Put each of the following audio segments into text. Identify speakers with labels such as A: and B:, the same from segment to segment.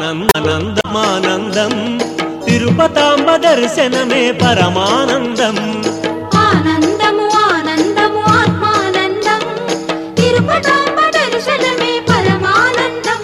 A: ఆనందమానందం తిరుపతాంబ దర్శనమే పరమానందం
B: ఆనందము ఆనందము ఆత్మానందం తిరుపతాంబ దర్శనమే పరమానందం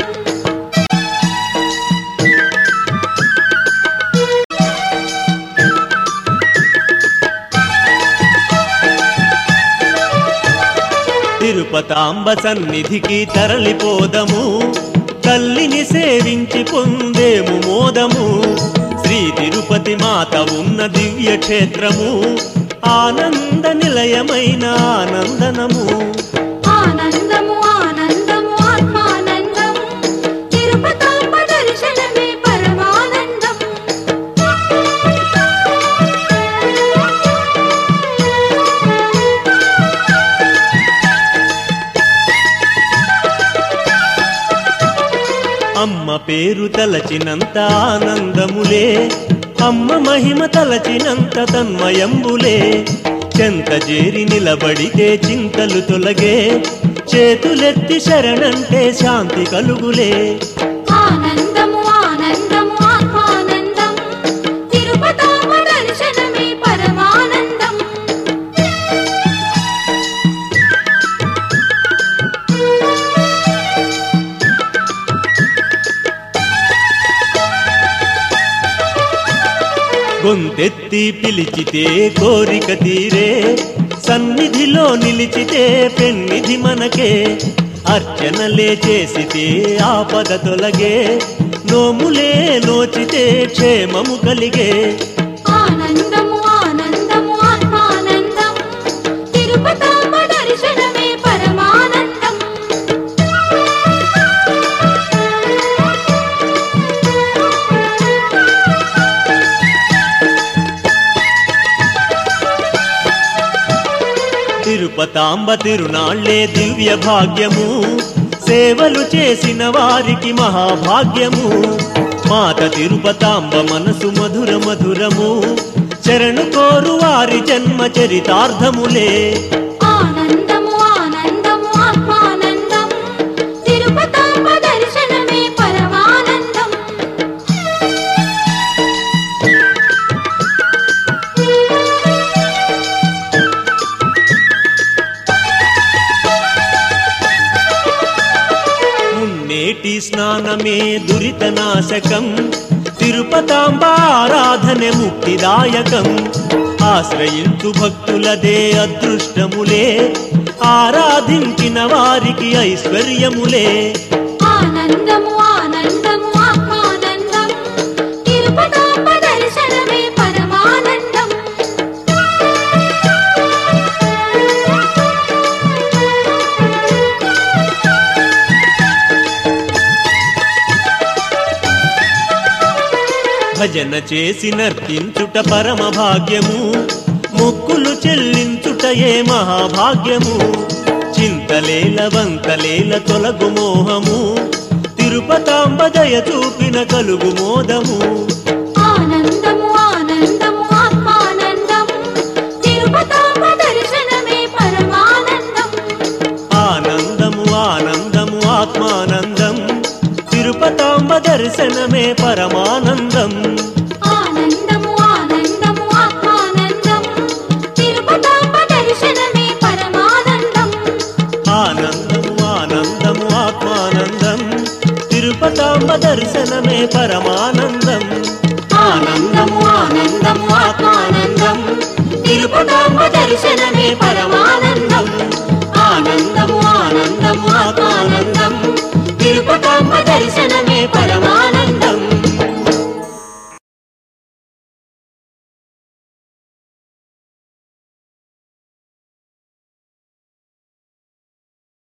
A: తిరుపతాంబ సన్నిధికి తరలిపోదము తల్లిని సేవించి పొందేము మోదము శ్రీ తిరుపతి మాత ఉన్న దివ్య క్షేత్రము ఆనంద నిలయమైన ఆనందనము
B: ఆనందము ఆనందము ఆత్మానందం తిరుపతాంబ దర్శనమే పరమానందం
A: అమ్మ పేరు తలచినంత ఆనందములే అమ్మ మహిమ తలచినంత తన్మయంబులే చెంత చేరి నిలబడితే చింతలు తొలగే చేతులెత్తి శరణంటే శాంతి కలుగులే
B: ఆనందము ఆనందము ఆత్మానందం తిరుపతాంబ దర్శనమే పరమానందం
A: గొంతెత్తి పిలిచితే కోరిక తీరే సన్నిధిలో నిలిచితే పెన్నిధి మనకే అర్చనలే చేసితే ఆపద తొలగే నోములే నోచితే క్షేమము కలిగే
B: ఆనందము ఆనందము ఆత్మానందం తిరుపతాంబ దర్శనమే పరమానందం
A: తిరుపతాంబ తిరునాళ్లే దివ్య భాగ్యము సేవలు చేసిన వారికి మహాభాగ్యము మాత తిరుపతాంబ మనసు మధుర మధురము శరణు కోరు వారి జన్మ చరితార్థములే
B: ఆనందము ఆనందము ఆత్మానందం తిరుపతాంబ దర్శనమే పరమానందం
A: మున్నేటి స్నానమే దురిత నాశకం తిరుపతాంబ ఆరాధన ముక్తిదాయకం ఆశ్రయించు భక్తులదే అదృష్టములే ఆరాధించిన వారికి ఐశ్వర్యములే
B: ఆనందము ఆనందము ఆత్మానందం తిరుపతాంబ దర్శనమే పరమానందం
A: భజన చేసి నర్తించుట పరమ భాగ్యము మొక్కులు చెల్లించుటయే మహాభాగ్యము చింతలేల వంతలేల తొలగు మోహము తిరుపతాంబ దయ చూపిన కలుగు మోదము
B: ఆనందము ఆనందము ఆత్మానందం తిరుపతాంబ దర్శనమే పరమానందం
A: ఆనందము ఆనందము ఆత్మానందం తిరుపతాంబ దర్శనమే పరమానందం
B: ఆనందము ఆనందము ఆత్మానందం తిరుపతాంబ దర్శనమే పరమానందం
A: ఆనందము ఆనందము ఆత్మానందం తిరుపతాంబ దర్శనమే పరమానందం
B: ఆనందము ఆనందము ఆత్మానందం తిరుపతాంబ దర్శనమే పరమానందం ఆనందము ఆనందము ఆత్మానందం తిరుపతాంబ దర్శనమే